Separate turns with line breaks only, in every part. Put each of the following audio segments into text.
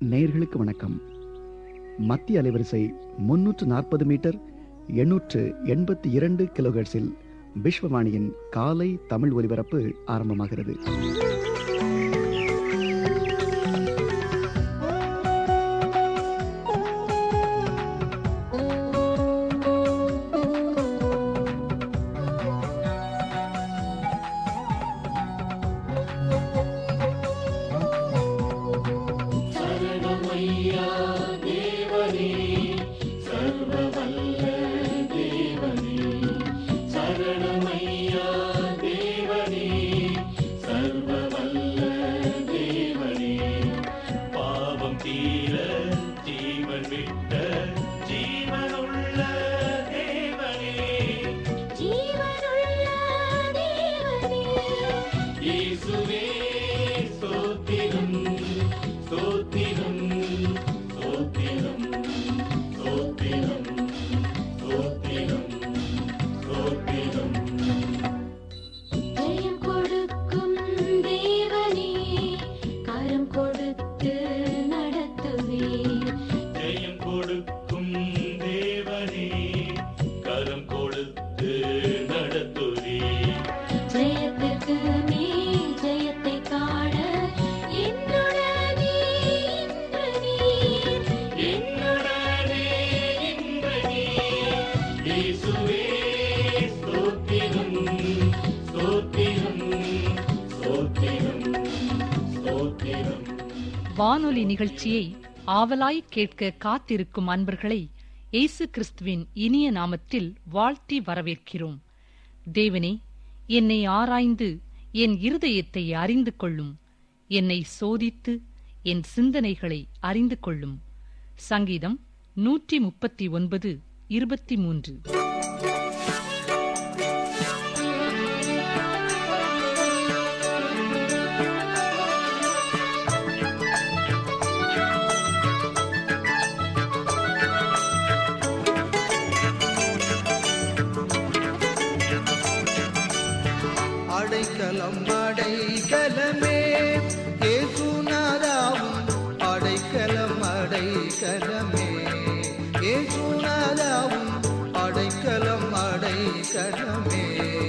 நேயர்களுக்கு வணக்கம் மத்திய அலைவரிசை முன்னூற்று நாற்பது மீட்டர் எண்ணூற்று எண்பத்தி இரண்டு கிலோஹெர்ட்ஸில் விஸ்வவாணியின் காலை தமிழ் ஒலிபரப்பு ஆரம்பமாகிறது
பாவம் தீர ஜீவன் விட்ட ஜீவனுள்ள தேவனே
ஜீவனுள்ள தேவனே
இயேசுவே ஸ்தோத்திரம் ஸ்தோத்திரம் ஸ்தோத்திரம் ஸ்தோத்திரம் ஸ்தோத்திரம் ஸ்தோத்திரம்
ஜெயம் கொடுக்கும் தேவனே கரம் கொடுத்து நடத்துவே
ஜெயம் கொடுக்கும் தேவனே கரம் கொடுத்து நடத்துவே
ஜெயத்திற்கு மேல் ஜெயத்தை காண என்னுடனே இன்று நீர்
என்னுடனே இன்று நீ இயேசுவே ஸ்தோத்திரம் ஸ்தோத்திரம் ஸ்தோத்திரம் ஸ்தோத்திரம்
வானொலி நிகழ்ச்சியை ஆவலாய் கேட்க காத்திருக்கும் அன்பர்களை இயேசு கிறிஸ்துவின் இனிய நாமத்தில் வாழ்த்தி வரவேற்கிறோம் தேவனே என்னை ஆராய்ந்து என் இருதயத்தை அறிந்து கொள்ளும் என்னை சோதித்து என் சிந்தனைகளை அறிந்து கொள்ளும் சங்கீதம் நூற்றி முப்பத்தி ஒன்பது இருபத்தி மூன்று
அடைக்கலம் அடைக்கலமே ஏசுநாதாவும் அடைக்கலம் அடைக்கலமே ஏசுநாதாவும் அடைக்கலம் அடைக்கலமே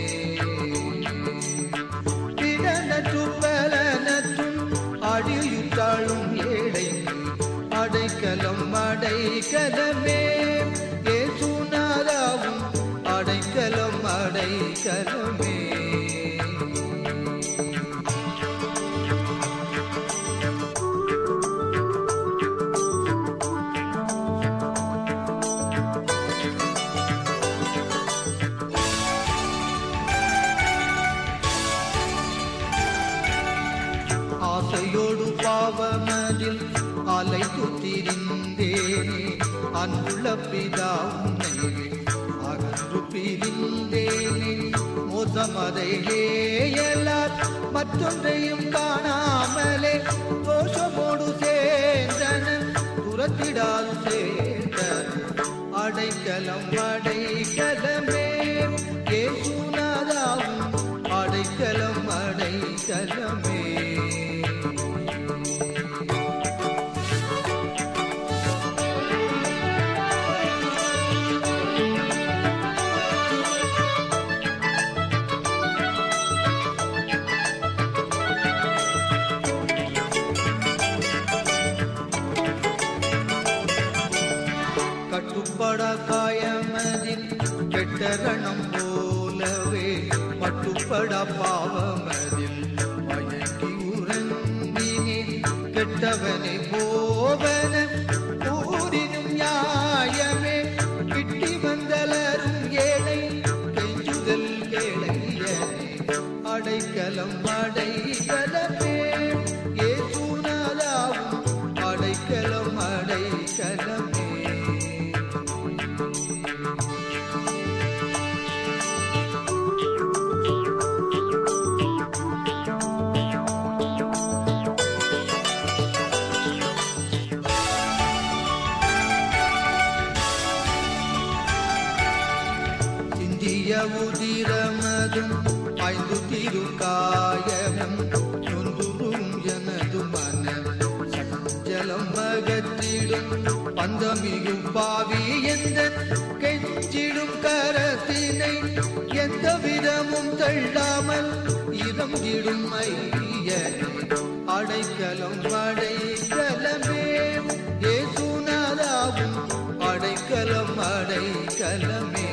பிடனற்றும் பலனற்றும் அடியுற்றாளும் ஏழை அடைக்கலம் அடைக்கலமே ஏசுநாதாவும் அடைக்கலம் அடைக்கலமே ஆசையோடு பாவமதில் அலை துத்திருந்தேனே அன்புள்ள பிதா உன்னை அகன்று பிரிந்தேனே மோசமதை ஏயலார் மற்றொன்றையும் காணாமலே தோஷமோடு சேர்ந்தன துரத்திடாது சேர்ந்தன அடைக்கலம் அடைக்கலமே ஏசுநாதாவும் அடைக்கலம் அடைக்கலமே கட்டுப்பட காயமதில் கெட்டரணம் போலவே மட்டுப்பட பாவமதில் மயங்கி உறங்கினே கெட்டவனை போவன ஊரினும் நியாயமே கிட்டி வந்தலரும் ஏழை கெஞ்சுதல் கேளையனே அடைக்கலம் அடைக்கலமே ஏசுநாதாவும் அடைக்கலம் அடைக்கலமே சிந்திய உதிரமதும் ஐந்து திருக்காயமும் நொந்துரும் எனது மனம் சஞ்சல அடைக்கலம் அகற்றிடும் பந்தமிகும் பாவி எந்த கெஞ்சிடும் கரத்தினை எந்த விதமும் தள்ளாமல் இறங்கிடும் ஐயனே அடைக்கலம் அடைக்கலமே ஏசுநாதாவும் அடைக்கலம் அடைக்கலமே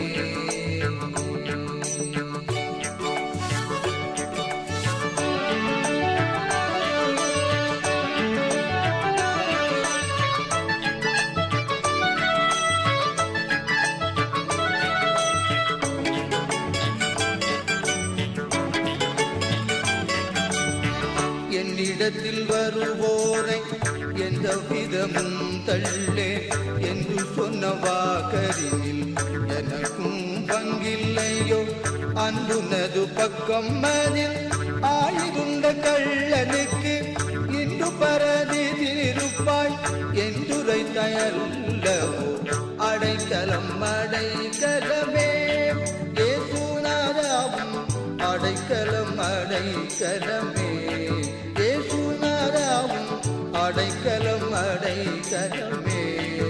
என்னிடத்தில் வருவோரை எந்த விதமும் தள்ளே என்று சொன்ன வாக்கரில் எனக்கும் பங்கில்லையோ அன்புனது பக்கம் அதில் ஆயுதுண்ட கள்ளனுக்கு இன்று பரதி திருப்பாய் என்றுரை தயல்லவோ அடைக்கலம் அடைக்கலமே ஏசுநாதாவும் அடைக்கலம் அடைக்கலமே ஏசுநாதாவும் அடைக்கலம் அடைக்கலமே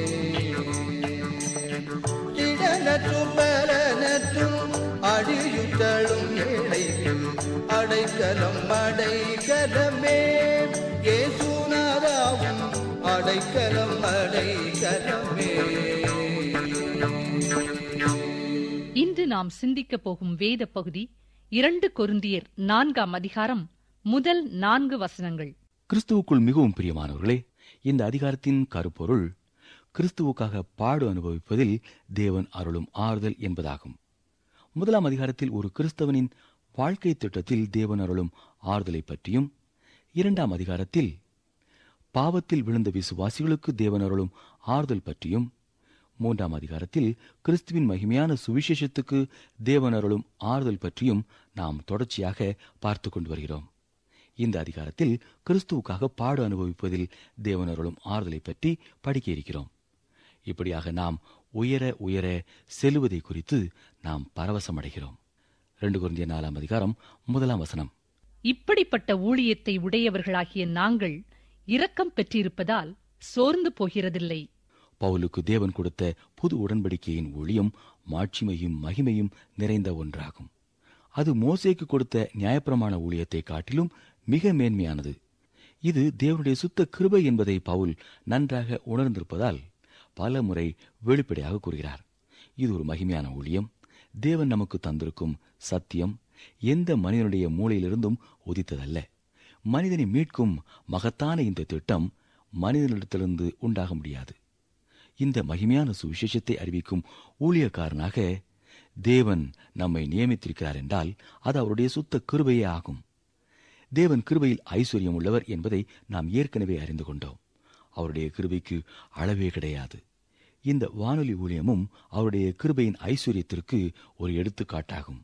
இடனற்றும் பலனற்றும் அடியுத்தளும் ஏழைக்கு அடைக்கலம் அடைக்கலமே ஏசுநாதாவும் அடைக்கலம் அடைக்கலமே
இன்று நாம் சிந்திக்கப் போகும் வேத பகுதி இரண்டு கொருந்தியர் நான்காம் அதிகாரம் முதல் நான்கு வசனங்கள்
கிறிஸ்துவுக்குள் மிகவும் பிரியமானவர்களே இந்த அதிகாரத்தின் கருப்பொருள் கிறிஸ்துவுக்காக பாடு அனுபவிப்பதில் தேவன் அருளும் ஆறுதல் என்பதாகும் முதலாம் அதிகாரத்தில் ஒரு கிறிஸ்தவனின் வாழ்க்கை திட்டத்தில் தேவன் அருளும் ஆறுதலை பற்றியும் இரண்டாம் அதிகாரத்தில் பாவத்தில் விழுந்த விசுவாசிகளுக்கு தேவன் அருளும் ஆறுதல் பற்றியும் மூன்றாம் அதிகாரத்தில் கிறிஸ்துவின் மகிமையான சுவிசேஷத்துக்கு தேவன் அருளும் ஆறுதல் பற்றியும் நாம் தொடர்ச்சியாக பார்த்து கொண்டு வருகிறோம் இந்த அதிகாரத்தில் கிறிஸ்துவுக்காக பாடு அனுபவிப்பதில் தேவன் அருளும் ஆறுதலை பற்றி படிக்க இருக்கிறோம் இப்படியாக நாம் உயர உயர செல்வதை குறித்து நாம் பரவசமடைகிறோம் ரெண்டு குருந்திய நாலாம் அதிகாரம் முதலாம் வசனம்
இப்படிப்பட்ட ஊழியத்தை உடையவர்களாகிய நாங்கள் இரக்கம் பெற்றிருப்பதால் சோர்ந்து போகிறதில்லை
பவுலுக்கு தேவன் கொடுத்த புது உடன்படிக்கையின் ஊழியம் மாட்சிமையும் மகிமையும் நிறைந்த ஒன்றாகும் அது மோசேக்கு கொடுத்த நியாயப்பிரமாண ஊழியத்தை காட்டிலும் மிக மேன்மையானது இது தேவனுடைய சுத்த கிருபை என்பதை பவுல் நன்றாக உணர்ந்திருப்பதால் பல முறை வெளிப்படையாக கூறுகிறார் இது ஒரு மகிமையான ஊழியம் தேவன் நமக்கு தந்திருக்கும் சத்தியம் எந்த மனிதனுடைய மூளையிலிருந்தும் உதித்ததல்ல மனிதனை மீட்கும் மகத்தான இந்த திட்டம் மனிதனிடத்திலிருந்து உண்டாக முடியாது இந்த மகிமையான சுவிசேஷத்தை அறிவிக்கும் ஊழியக்காரனாக தேவன் நம்மை நியமித்திருக்கிறார் என்றால் அது அவருடைய சுத்த கிருபையே ஆகும் தேவன் கிருபையில் ஐஸ்வர்யம் உள்ளவர் என்பதை நாம் ஏற்கனவே அறிந்து கொண்டோம் அவருடைய கிருபைக்கு அளவே கிடையாது இந்த வானொலி ஊழியமும் அவருடைய கிருபையின் ஐஸ்வர்யத்திற்கு ஒரு எடுத்துக்காட்டாகும்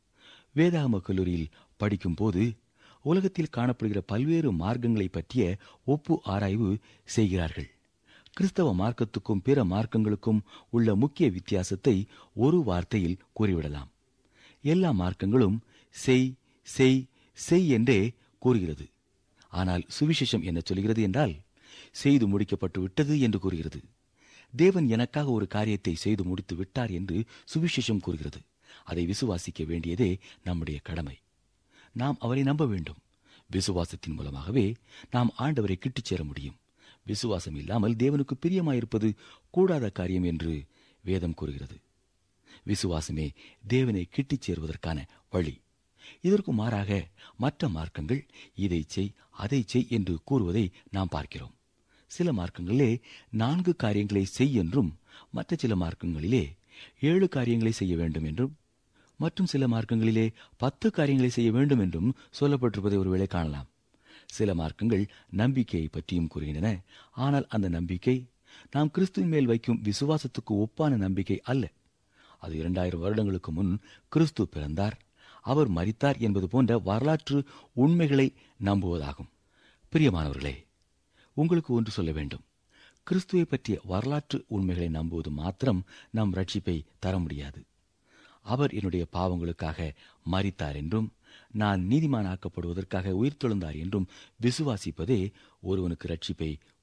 வேதாகம கல்லூரியில் படிக்கும் போது உலகத்தில் காணப்படுகிற பல்வேறு மார்க்கங்களை பற்றிய ஒப்பு ஆராய்வு செய்கிறார்கள் கிறிஸ்தவ மார்க்கத்துக்கும் பிற மார்க்கங்களுக்கும் உள்ள முக்கிய வித்தியாசத்தை ஒரு வார்த்தையில் கூறிவிடலாம் எல்லா மார்க்கங்களும் செய் செய் செய் என்றே கூறுகிறது ஆனால் சுவிசேஷம் என்ன சொல்கிறது என்றால் செய்து முடிக்கப்பட்டு விட்டது என்று கூறுகிறது தேவன் எனக்காக ஒரு காரியத்தை செய்து முடித்து விட்டார் என்று சுவிசேஷம் கூறுகிறது அதை விசுவாசிக்க வேண்டியதே நம்முடைய கடமை நாம் அவரை நம்ப வேண்டும் விசுவாசத்தின் மூலமாகவே நாம் ஆண்டவரை கிட்டிச் சேர முடியும் விசுவாசம் இல்லாமல் தேவனுக்கு பிரியமாயிருப்பது கூடாத காரியம் என்று வேதம் கூறுகிறது விசுவாசமே தேவனை கிட்டிச் சேருவதற்கான வழி இதற்கு மாறாக மற்ற மார்க்கங்கள் இதை செய் அதை செய் என்று கூறுவதை நாம் பார்க்கிறோம் சில மார்க்கங்களிலே நான்கு காரியங்களை செய் என்றும் மற்ற சில மார்க்கங்களிலே ஏழு காரியங்களை செய்ய வேண்டும் என்றும் மற்றும் சில மார்க்கங்களிலே பத்து காரியங்களை செய்ய வேண்டும் என்றும் சொல்லப்பட்டிருப்பதை ஒருவேளை காணலாம் சில மார்க்கங்கள் நம்பிக்கையை பற்றியும் கூறுகின்றன ஆனால் அந்த நம்பிக்கை நாம் கிறிஸ்துவின் மேல் வைக்கும் விசுவாசத்துக்கு ஒப்பான நம்பிக்கை அல்ல அது இரண்டாயிரம் வருடங்களுக்கு முன் கிறிஸ்து பிறந்தார் அவர் மரித்தார் என்பது போன்ற வரலாற்று உண்மைகளை நம்புவதாகும் பிரியமானவர்களே உங்களுக்கு ஒன்று சொல்ல வேண்டும் கிறிஸ்துவை பற்றிய வரலாற்று உண்மைகளை நம்புவது மாத்திரம் நம் ரட்சிப்பை தர முடியாது அவர் என்னுடைய பாவங்களுக்காக மரித்தார் என்றும் நான் நீதிமானாக்கப்படுவதற்காக உயிர்த்தெழுந்தார் என்றும் விசுவாசிப்பதே ஒருவனுக்கு ரட்சிப்பை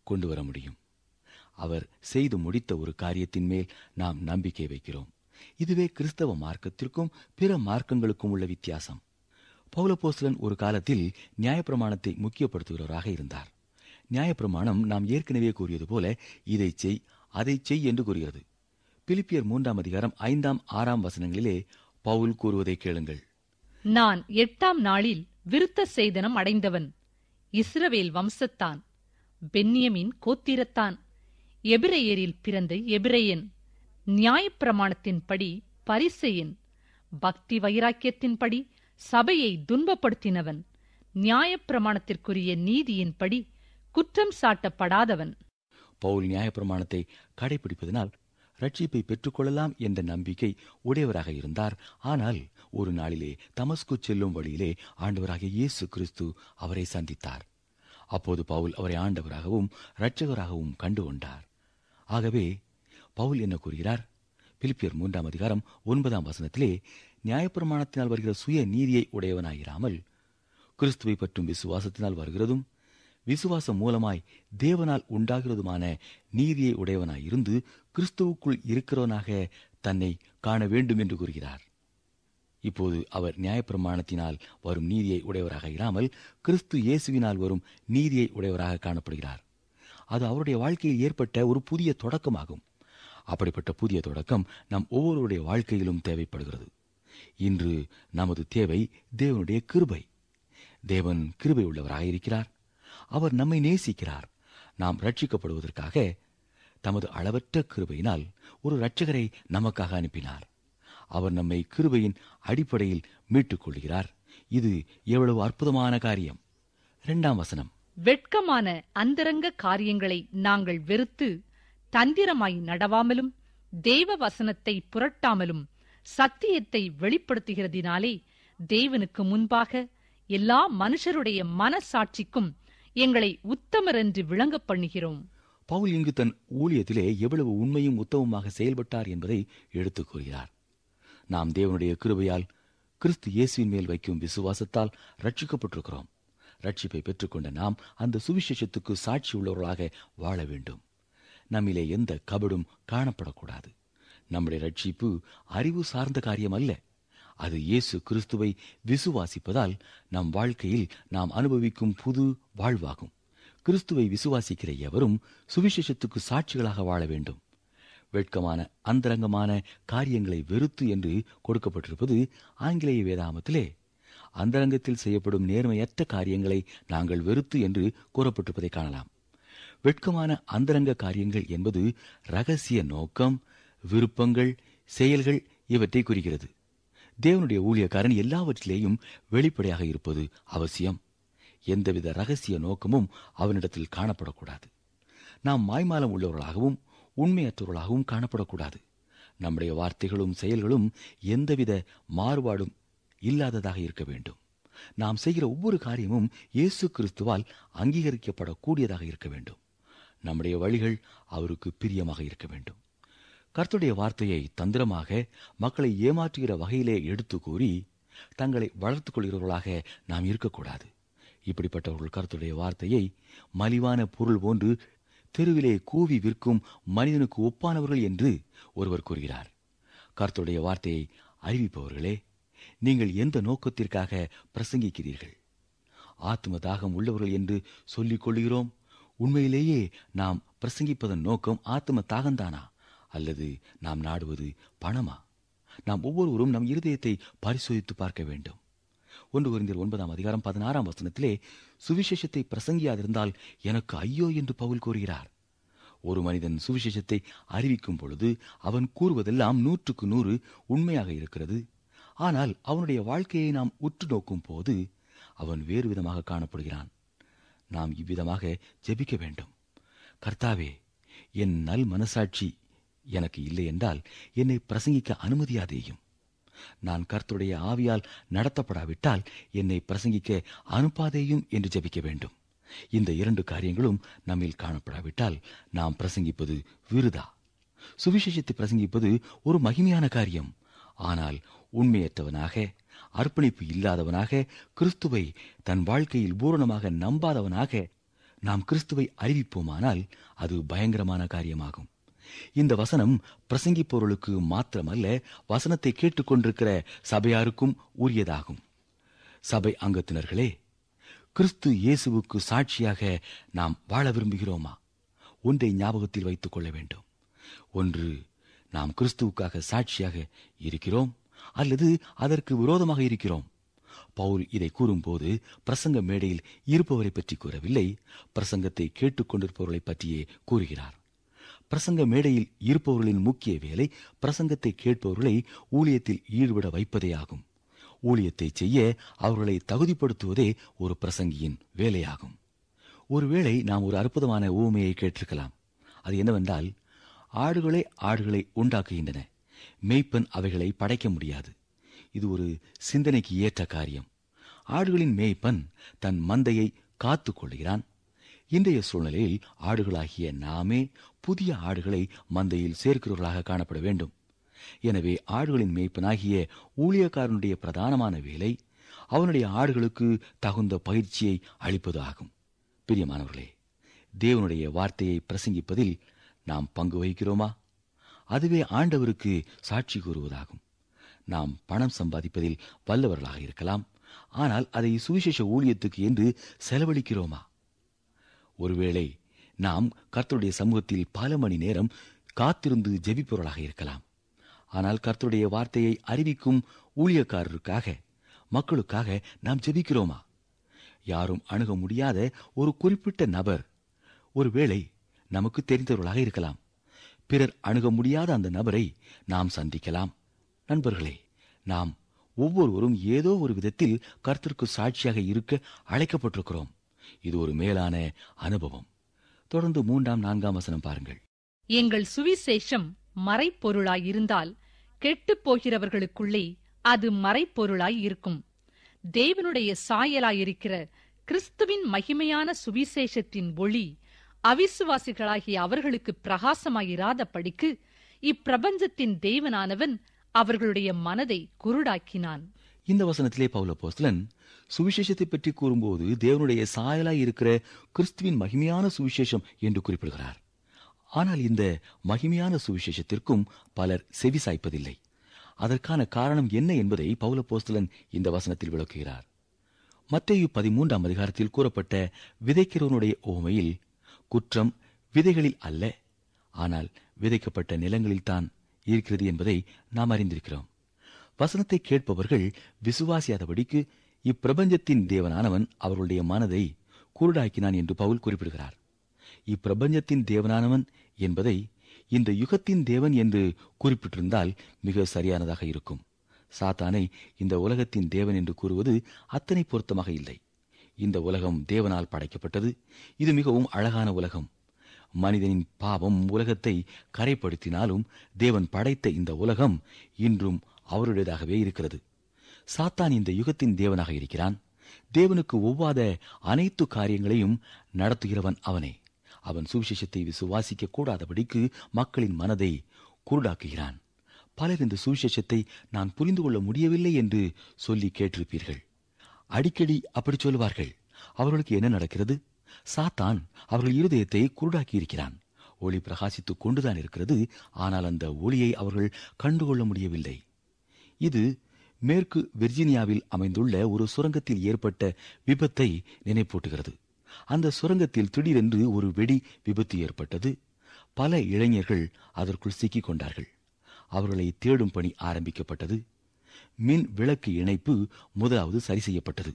கொண்டு வர முடியும் அவர் செய்து முடித்த ஒரு காரியத்தின் மேல் நாம் நம்பிக்கை வைக்கிறோம் இதுவே கிறிஸ்தவ மார்க்கத்திற்கும் பிற மார்க்கங்களுக்கும் உள்ள வித்தியாசம் பௌலபோஸ்தலன் ஒரு காலத்தில் நியாயப்பிரமாணத்தை முக்கியப்படுத்துகிறவராக இருந்தார் நியாயப்பிரமாணம் நாம் ஏற்கனவே கூறியது போல இதை செய் அதை செய் என்று கூறுகிறது பிலிப்பியர் மூன்றாம் அதிகாரம் ஐந்தாம் ஆறாம் வசனங்களிலே பவுல் கூறுவதை கேளுங்கள்
நான் எட்டாம் நாளில் விருத்த சேதனம் அடைந்தவன் இஸ்ரவேல் வம்சத்தான் பென்யமின் கோத்திரத்தான் எபிரெயரில் பிறந்த எபிரெயன் நியாயப்பிரமாணத்தின்படி பரிசெயன் பக்தி வைராக்கியத்தின்படி சபையை துன்பப்படுத்தினவன் நியாயப்பிரமாணத்திற்குரிய நீதியின்படி குற்றம் சாட்டப்படாதவன்
பவுல் நியாயப்பிரமாணத்தை கடைபிடிப்பதனால் ரட்சிப்பை பெற்றுக்கொள்ளலாம் என்ற நம்பிக்கை உடையவராக இருந்தார் ஆனால் ஒரு நாளிலே தமஸ்கு செல்லும் வழியிலே ஆண்டவராகிய இயேசு கிறிஸ்து அவரை சந்தித்தார் அப்போது பவுல் அவரை ஆண்டவராகவும் இரட்சகராகவும் கண்டு கொண்டார் ஆகவே பவுல் என்ன கூறுகிறார் பிலிப்பியர் மூன்றாம் அதிகாரம் ஒன்பதாம் வசனத்திலே நியாயப்பிரமாணத்தினால் வருகிற சுய நீதியை உடையவனாயிராமல் கிறிஸ்துவை பற்றும் விசுவாசத்தினால் வருகிறதும் விசுவாசம் மூலமாய் தேவனால் உண்டாகிறதுமான நீதியை உடையவனாய் இருந்து கிறிஸ்துவுக்குள் இருக்கிறவனாக தன்னை காண வேண்டும் என்று கூறுகிறார் இப்போது அவர் நியாயப்பிரமாணத்தினால் வரும் நீதியை உடையவராக இராமல் கிறிஸ்து இயேசுவினால் வரும் நீதியை உடையவராக காணப்படுகிறார் அது அவருடைய வாழ்க்கையில் ஏற்பட்ட ஒரு புதிய தொடக்கமாகும் அப்படிப்பட்ட புதிய தொடக்கம் நம் ஒவ்வொருடைய வாழ்க்கையிலும் தேவைப்படுகிறது இன்று நமது தேவை தேவனுடைய கிருபை தேவன் கிருபை உள்ளவராக இருக்கிறார் அவர் நம்மை நேசிக்கிறார் நாம் ரட்சிக்கப்படுவதற்காக தமது அளவற்ற கிருபையினால் ஒரு இரட்சகரை நமக்காக அனுப்பினார் அவர் நம்மை கிருபையின் அடிப்படையில் மீட்டுக் கொள்கிறார் இது எவ்வளவு அற்புதமான காரியம் இரண்டாம் வசனம்
வெட்கமான அந்தரங்க காரியங்களை நாங்கள் வெறுத்து தந்திரமாய் நடவாமலும் தேவ வசனத்தை புரட்டாமலும் சத்தியத்தை வெளிப்படுத்துகிறதினாலே தேவனுக்கு முன்பாக எல்லா மனுஷருடைய மனசாட்சிக்கும் எங்களை உத்தமர் என்று விளங்க பண்ணுகிறோம்
பவுல் இங்கு தன் ஊழியத்திலே எவ்வளவு உண்மையும் உத்தமமாக செயல்பட்டார் என்பதை எடுத்துக் கூறுகிறார் நாம் தேவனுடைய கிருபையால் கிறிஸ்து இயேசுவின் மேல் வைக்கும் விசுவாசத்தால் ரட்சிக்கப்பட்டிருக்கிறோம் ரட்சிப்பை பெற்றுக்கொண்ட நாம் அந்த சுவிசேஷத்துக்கு சாட்சி உள்ளவர்களாக வாழ வேண்டும் நம்மிலே எந்த கபடும் காணப்படக்கூடாது நம்முடைய ரட்சிப்பு அறிவு சார்ந்த காரியம் அல்ல அது இயேசு கிறிஸ்துவை விசுவாசிப்பதால் நம் வாழ்க்கையில் நாம் அனுபவிக்கும் புது வாழ்வாகும் கிறிஸ்துவை விசுவாசிக்கிற எவரும் சுவிசேஷத்துக்கு சாட்சிகளாக வாழ வேண்டும் வெட்கமான அந்தரங்கமான காரியங்களை வெறுத்து என்று கொடுக்கப்பட்டிருப்பது ஆங்கிலேய வேதாமத்திலே அந்தரங்கத்தில் செய்யப்படும் நேர்மையற்ற காரியங்களை நாங்கள் வெறுத்து என்று கூறப்பட்டிருப்பதை காணலாம் வெட்கமான அந்தரங்க காரியங்கள் என்பது ரகசிய நோக்கம் விருப்பங்கள் செயல்கள் இவற்றை குறிக்கிறது தேவனுடைய ஊழியக்காரன் எல்லாவற்றிலேயும் வெளிப்படையாக இருப்பது அவசியம் எந்தவித ரகசிய நோக்கமும் அவனிடத்தில் காணப்படக்கூடாது நாம் மாய்மாலம் உள்ளவர்களாகவும் உண்மையற்றவர்களாகவும் காணப்படக்கூடாது நம்முடைய வார்த்தைகளும் செயல்களும் எந்தவித மாறுபாடும் இல்லாததாக இருக்க வேண்டும் நாம் செய்கிற ஒவ்வொரு காரியமும் இயேசு கிறிஸ்துவால் அங்கீகரிக்கப்படக்கூடியதாக இருக்க வேண்டும் நம்முடைய வழிகள் அவருக்கு பிரியமாக இருக்க வேண்டும் கர்த்தருடைய வார்த்தையை தந்திரமாக மக்களை ஏமாற்றுகிற வகையிலே எடுத்து கூறி தங்களை வளர்த்துக் கொள்கிறவர்களாக நாம் இருக்கக்கூடாது இப்படிப்பட்டவர்கள் கர்த்தருடைய வார்த்தையை மலிவான பொருள் போன்று தெருவிலே கூவி விற்கும் மனிதனுக்கு ஒப்பானவர்கள் என்று ஒருவர் கூறுகிறார் கர்த்தருடைய வார்த்தையை அறிவிப்பவர்களே நீங்கள் எந்த நோக்கத்திற்காக பிரசங்கிக்கிறீர்கள் ஆத்ம தாகம் உள்ளவர்கள் என்று சொல்லிக் கொள்கிறோம் உண்மையிலேயே நாம் பிரசங்கிப்பதன் நோக்கம் ஆத்ம தாகம்தானா அல்லது நாம் நாடுவது பணமா நாம் ஒவ்வொருவரும் நம் இருதயத்தை பரிசோதித்து பார்க்க வேண்டும் ஒன்று குறிந்தர் ஒன்பதாம் அதிகாரம் பதினாறாம் வசனத்திலே சுவிசேஷத்தை பிரசங்கியாதிருந்தால் எனக்கு ஐயோ என்று பவுல் கூறுகிறார் ஒரு மனிதன் சுவிசேஷத்தை அறிவிக்கும் பொழுது அவன் கூறுவதெல்லாம் நூற்றுக்கு நூறு உண்மையாக இருக்கிறது ஆனால் அவனுடைய வாழ்க்கையை நாம் உற்று நோக்கும் போது அவன் வேறு விதமாக காணப்படுகிறான் நாம் இவ்விதமாக ஜெபிக்க வேண்டும் கர்த்தாவே என் நல் மனசாட்சி எனக்கு இல்லை என்றால் என்னை பிரசங்கிக்க அனுமதியாதேயும் நான் கர்த்தருடைய ஆவியால் நடத்தப்படாவிட்டால் என்னை பிரசங்கிக்க அனுப்பாதேயும் என்று ஜெபிக்க வேண்டும் இந்த இரண்டு காரியங்களும் நம்மில் காணப்படாவிட்டால் நாம் பிரசங்கிப்பது விருதா சுவிசேஷத்தை பிரசங்கிப்பது ஒரு மகிமையான காரியம் ஆனால் உண்மையற்றவனாக அர்ப்பணிப்பு இல்லாதவனாக கிறிஸ்துவை தன் வாழ்க்கையில் பூரணமாக நம்பாதவனாக நாம் கிறிஸ்துவை அறிவிப்போமானால் அது பயங்கரமான காரியமாகும் இந்த வசனம் பிரசங்கிப்பவர்களுக்கு மாத்திரமல்ல வசனத்தை கேட்டுக்கொண்டிருக்கிற சபையாருக்கும் உரியதாகும் சபை அங்கத்தினர்களே கிறிஸ்து இயேசுவுக்கு சாட்சியாக நாம் வாழ விரும்புகிறோமா ஒன்றை ஞாபகத்தில் வைத்துக் கொள்ள வேண்டும் ஒன்று நாம் கிறிஸ்துவுக்காக சாட்சியாக இருக்கிறோம் அல்லது அதற்கு விரோதமாக இருக்கிறோம் பவுல் இதை கூறும்போது பிரசங்க மேடையில் இருப்பவரை பற்றி கூறவில்லை பிரசங்கத்தை கேட்டுக்கொண்டிருப்பவர்களை பற்றியே கூறுகிறார் பிரசங்க மேடையில் இருப்பவர்களின் முக்கிய வேலை பிரசங்கத்தை கேட்பவர்களை ஊழியத்தில் ஈடுபட வைப்பதே ஆகும் ஊழியத்தை செய்ய அவர்களை தகுதிப்படுத்துவதே ஒரு பிரசங்கியின் வேலையாகும் ஒருவேளை நாம் ஒரு அற்புதமான ஊமையை கேட்டிருக்கலாம் அது என்னவென்றால் ஆடுகளே ஆடுகளை உண்டாக்குகின்றன மேய்ப்பன் அவைகளை படைக்க முடியாது இது ஒரு சிந்தனைக்கு ஏற்ற காரியம் ஆடுகளின் மேய்ப்பன் தன் மந்தையை காத்துக் கொள்கிறான் இன்றைய சூழ்நிலையில் ஆடுகளாகிய நாமே புதிய ஆடுகளை மந்தையில் சேர்க்கிறவர்களாக காணப்பட வேண்டும் எனவே ஆடுகளின் மேய்ப்பனாகிய ஊழியக்காரனுடைய பிரதானமான வேலை அவனுடைய ஆடுகளுக்கு தகுந்த பயிற்சியை அளிப்பது ஆகும் பிரியமானவர்களே தேவனுடைய வார்த்தையை பிரசங்கிப்பதில் நாம் பங்கு வகிக்கிறோமா அதுவே ஆண்டவருக்கு சாட்சி கூறுவதாகும் நாம் பணம் சம்பாதிப்பதில் வல்லவர்களாக இருக்கலாம் ஆனால் அதை சுவிசேஷ ஊழியத்துக்கு என்று செலவழிக்கிறோமா ஒருவேளை நாம் கர்த்தருடைய சமூகத்தில் பல மணி நேரம் காத்திருந்து ஜெபிப்பவர்களாக இருக்கலாம் ஆனால் கர்த்தருடைய வார்த்தையை அறிவிக்கும் ஊழியக்காரருக்காக மக்களுக்காக நாம் ஜெபிக்கிறோமா யாரும் அணுக முடியாத ஒரு குறிப்பிட்ட நபர் ஒருவேளை நமக்கு தெரிந்தவர்களாக இருக்கலாம் பிறர் அணுக முடியாத அந்த நபரை நாம் சந்திக்கலாம் நண்பர்களே நாம் ஒவ்வொருவரும் ஏதோ ஒரு விதத்தில் கர்த்தருக்கு சாட்சியாக இருக்க அழைக்கப்பட்டிருக்கிறோம் இது ஒரு மேலான அனுபவம் தொடர்ந்து மூன்றாம் நான்காம் வசனம் பாருங்கள்
எங்கள் சுவிசேஷம் மறைப்பொருளாய் இருந்தால் கெட்டுப் போகிறவர்களுக்குள்ளே அது மறைப்பொருளாய் இருக்கும் தேவனுடைய சாயலாயிருக்கிற கிறிஸ்துவின் மகிமையான சுவிசேஷத்தின் ஒளி அவிசுவாசிகளாகிய அவர்களுக்கு பிரகாசமாயிராத படிக்கு இப்பிரபஞ்சத்தின் தேவனானவன் அவர்களுடைய மனதை குருடாக்கினான்
இந்த வசனத்திலே பவுலப்போஸ்தலன் சுவிசேஷத்தை பற்றி கூறும்போது தேவனுடைய சாயலாய் இருக்கிற கிறிஸ்துவின் மகிமையான சுவிசேஷம் என்று குறிப்பிடுகிறார் ஆனால் இந்த மகிமையான சுவிசேஷத்திற்கும் பலர் செவி சாய்ப்பதில்லை அதற்கான காரணம் என்ன என்பதை பவுலப்போஸ்தலன் இந்த வசனத்தில் விளக்குகிறார் மத்தேயு பதிமூன்றாம் அதிகாரத்தில் கூறப்பட்ட விதைக்கிறவனுடைய ஓமையில் குற்றம் விதைகளில் அல்ல ஆனால் விதைக்கப்பட்ட நிலங்களில்தான் இருக்கிறது என்பதை நாம் அறிந்திருக்கிறோம் வசனத்தை கேட்பவர்கள் விசுவாசியாதபடிக்கு இப்பிரபஞ்சத்தின் தேவனானவன் அவர்களுடைய மனதை குருடாக்கினான் என்று பவுல் குறிப்பிடுகிறார் இப்பிரபஞ்சத்தின் தேவனானவன் என்பதை இந்த யுகத்தின் தேவன் என்று குறிப்பிட்டிருந்தால் மிக சரியானதாக இருக்கும் சாத்தானை இந்த உலகத்தின் தேவன் என்று கூறுவது அத்தனை பொருத்தமாக இல்லை இந்த உலகம் தேவனால் படைக்கப்பட்டது இது மிகவும் அழகான உலகம் மனிதனின் பாவம் உலகத்தை கரைப்படுத்தினாலும் தேவன் படைத்த இந்த உலகம் இன்றும் அவருடையதாகவே இருக்கிறது சாத்தான் இந்த யுகத்தின் தேவனாக இருக்கிறான் தேவனுக்கு ஒவ்வாத அனைத்து காரியங்களையும் நடத்துகிறவன் அவனே அவன் சுவிசேஷத்தை விசுவாசிக்க கூடாதபடிக்கு மக்களின் மனதை குருடாக்குகிறான் பலர் இந்த சுவிசேஷத்தை நான் புரிந்து கொள்ள முடியவில்லை என்று சொல்லி கேட்டிருப்பீர்கள் அடிக்கடி அப்படி சொல்லுவார்கள் அவர்களுக்கு என்ன நடக்கிறது சாத்தான் அவர்கள் இருதயத்தை குருடாக்கி இருக்கிறான் ஒளி பிரகாசித்துக் கொண்டுதான் இருக்கிறது ஆனால் அந்த ஒளியை அவர்கள் கண்டுகொள்ள முடியவில்லை இது மேற்கு வெர்ஜீனியாவில் அமைந்துள்ள ஒரு சுரங்கத்தில் ஏற்பட்ட விபத்தை நினைப்பூட்டுகிறது அந்த சுரங்கத்தில் திடீரென்று ஒரு வெடி விபத்து ஏற்பட்டது பல இளைஞர்கள் அதற்குள் சிக்கிக் கொண்டார்கள் அவர்களை தேடும் பணி ஆரம்பிக்கப்பட்டது மின் விளக்கு இணைப்பு முதலாவது சரி செய்யப்பட்டது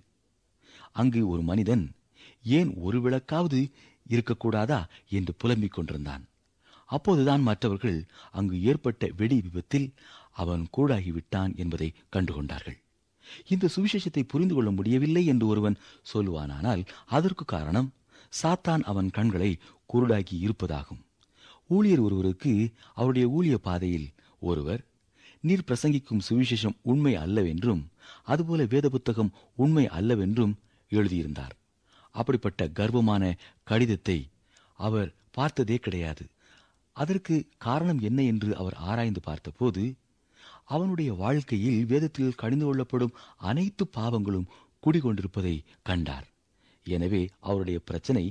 அங்கு ஒரு மனிதன் ஏன் ஒரு விளக்காவது இருக்கக்கூடாதா என்று புலம்பிக் கொண்டிருந்தான் அப்போதுதான் மற்றவர்கள் அங்கு ஏற்பட்ட வெடி விபத்தில் அவன் கூடாகிவிட்டான் என்பதை கண்டுகொண்டார்கள் இந்த சுவிசேஷத்தை புரிந்து கொள்ள முடியவில்லை என்று ஒருவன் சொல்லுவானானால் அதற்கு காரணம் சாத்தான் அவன் கண்களை குருடாக்கி இருப்பதாகும் ஊழியர் ஒருவருக்கு அவருடைய ஊழிய பாதையில் ஒருவர் நீர் பிரசங்கிக்கும் சுவிசேஷம் உண்மை அல்லவென்றும் அதுபோல வேத புத்தகம் உண்மை அல்லவென்றும் எழுதியிருந்தார் அப்படிப்பட்ட கர்வமான கடிதத்தை அவர் பார்த்ததே கிடையாது அதற்கு காரணம் என்ன என்று அவர் ஆராய்ந்து பார்த்தபோது அவனுடைய வாழ்க்கையில் வேதத்தில் கடிந்து கொள்ளப்படும் அனைத்து பாவங்களும் குடிகொண்டிருப்பதை கண்டார் எனவே அவருடைய பிரச்சனை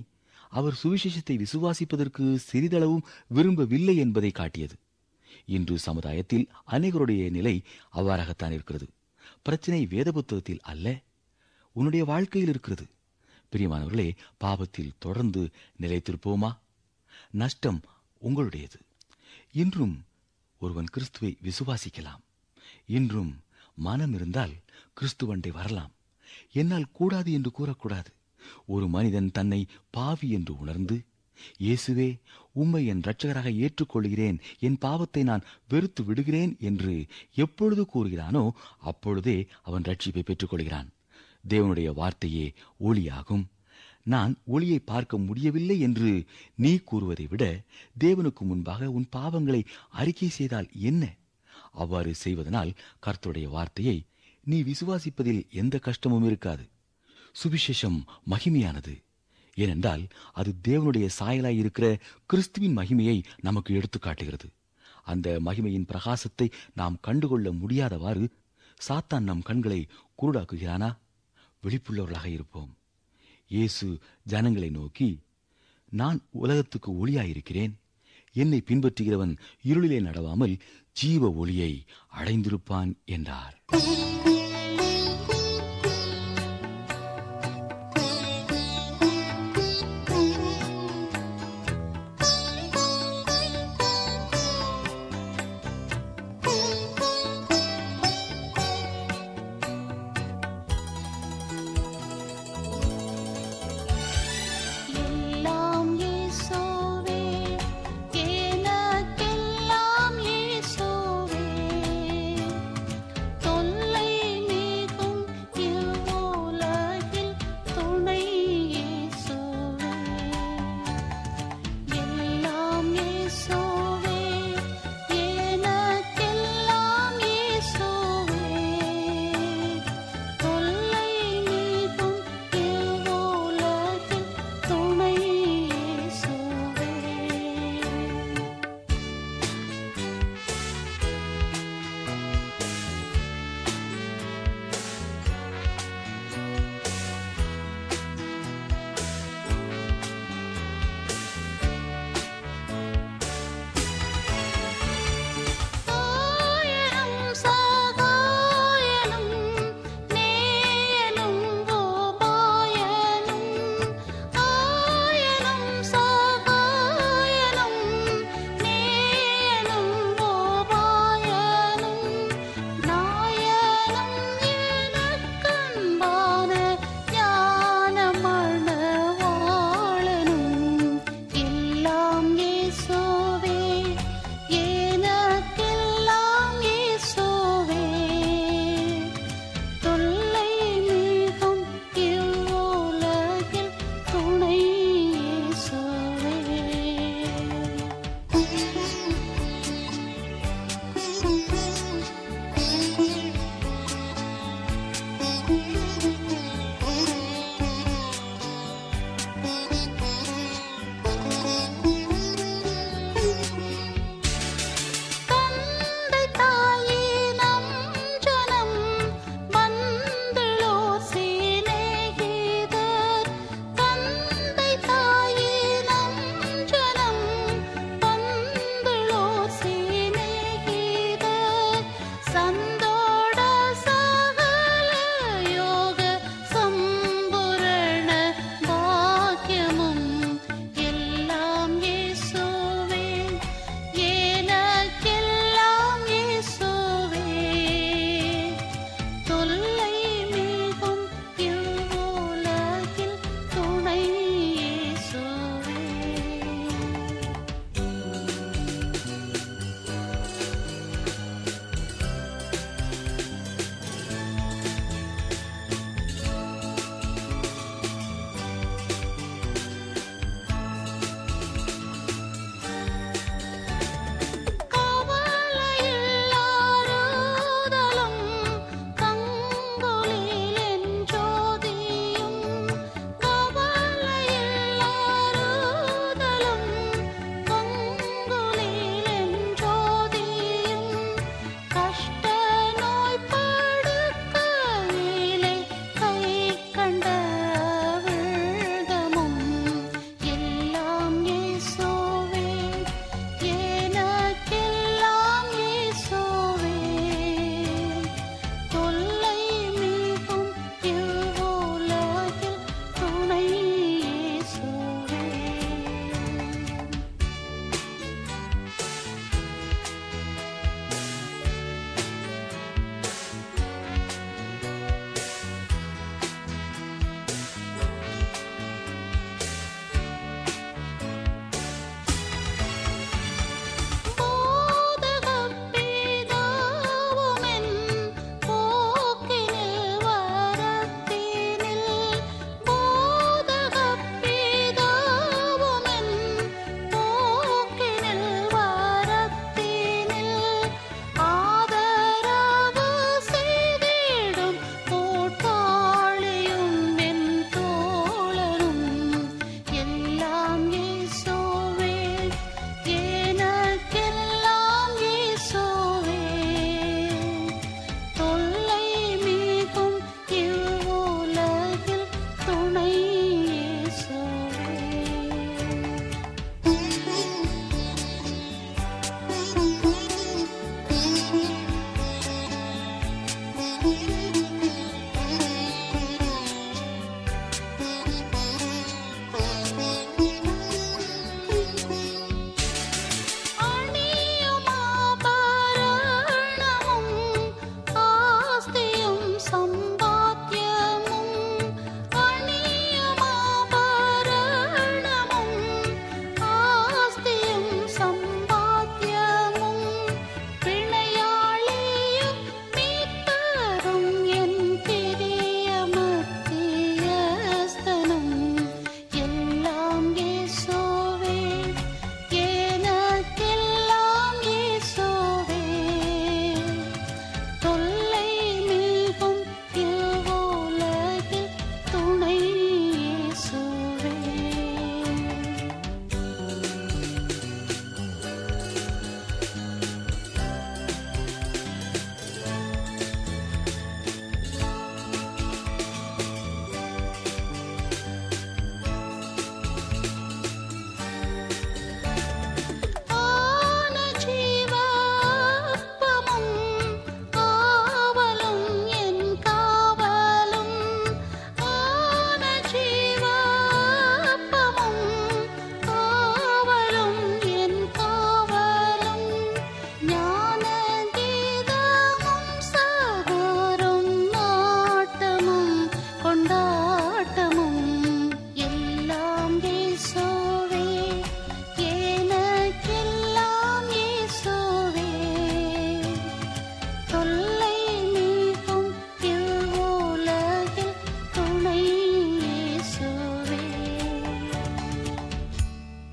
அவர் சுவிசேஷத்தை விசுவாசிப்பதற்கு சிறிதளவும் விரும்பவில்லை என்பதை காட்டியது இன்று சமுதாயத்தில் அநேகருடைய நிலை அவ்வாறாகத்தான் இருக்கிறது பிரச்சனை வேத புத்தகத்தில் அல்ல உன்னுடைய வாழ்க்கையில் இருக்கிறது பிரியமானவர்களே பாவத்தில் தொடர்ந்து நிலைத்திருப்போமா நஷ்டம் உங்களுடையது இன்றும் ஒருவன் கிறிஸ்துவை விசுவாசிக்கலாம் இன்றும் மனம் இருந்தால் கிறிஸ்துவண்டை வரலாம் என்னால் கூடாது என்று கூறக்கூடாது ஒரு மனிதன் தன்னை பாவி என்று உணர்ந்து இயேசுவே உம்மை என் இரட்சகராக ஏற்றுக்கொள்கிறேன் என் பாவத்தை நான் வெறுத்து விடுகிறேன் என்று எப்பொழுது கூறுகிறானோ அப்பொழுதே அவன் ரட்சிப்பை பெற்றுக்கொள்கிறான் தேவனுடைய வார்த்தையே ஒளியாகும் நான் ஒளியை பார்க்க முடியவில்லை என்று நீ கூறுவதை விட தேவனுக்கு முன்பாக உன் பாவங்களை அறிக்கை செய்தால் என்ன அவ்வாறு செய்வதனால் கர்த்தருடைய வார்த்தையை நீ விசுவாசிப்பதில் எந்த கஷ்டமும் இருக்காது சுவிசேஷம் மகிமையானது ஏனென்றால் அது தேவனுடைய சாயலாய் இருக்கிற கிறிஸ்துவின் மகிமையை நமக்கு எடுத்து காட்டுகிறது அந்த மகிமையின் பிரகாசத்தை நாம் கண்டுகொள்ள முடியாதவாறு சாத்தான் நம் கண்களை குருடாக்குகிறானா விழிப்புள்ளவர்களாக இருப்போம் இயேசு ஜனங்களை நோக்கி நான் உலகத்துக்கு ஒளியாயிருக்கிறேன் என்னை பின்பற்றுகிறவன் இருளிலே நடவாமல் ஜீவ ஒளியை அடைந்திருப்பான் என்றார்
எல்லாம் இயேசுவே எனக்கெல்லாம் இயேசுவே தொல்லை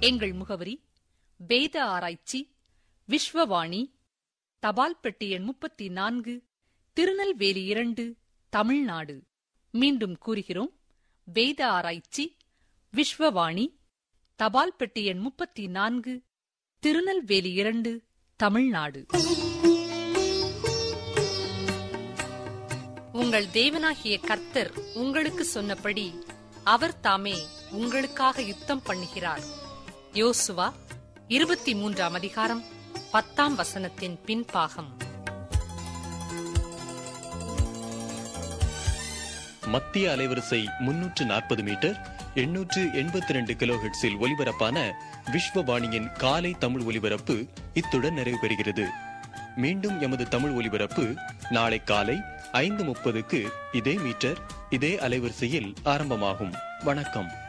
எங்கள் முகவரி வேத ஆராய்ச்சி விஸ்வவாணி தபால் பெட்டி எண் முப்பத்தி நான்கு திருநெல்வேலி இரண்டு தமிழ்நாடு மீண்டும் கூறுகிறோம் வேத ஆராய்ச்சி விஸ்வவாணி தபால் பெட்டி எண் முப்பத்தி நான்கு திருநெல்வேலி இரண்டு தமிழ்நாடு உங்கள் தேவனாகிய கர்த்தர் உங்களுக்கு சொன்னபடி அவர் தாமே உங்களுக்காக யுத்தம் பண்ணுகிறார் யோசுவா இருபத்தி மூன்றாம் அதிகாரம் பத்தாம் வசனத்தின் பின்பாகம்
மத்திய அலைவரிசை முன்னூற்று நாற்பது மீட்டர் எண்ணூற்று எண்பத்தி ரெண்டு கிலோஹெட்ஸில் ஒலிபரப்பான விஸ்வவாணியின் காலை தமிழ் ஒலிபரப்பு இத்துடன் நிறைவு பெறுகிறது மீண்டும் எமது தமிழ் ஒலிபரப்பு நாளை காலை ஐந்து முப்பதுக்கு இதே மீட்டர் இதே அலைவரிசையில் ஆரம்பமாகும் வணக்கம்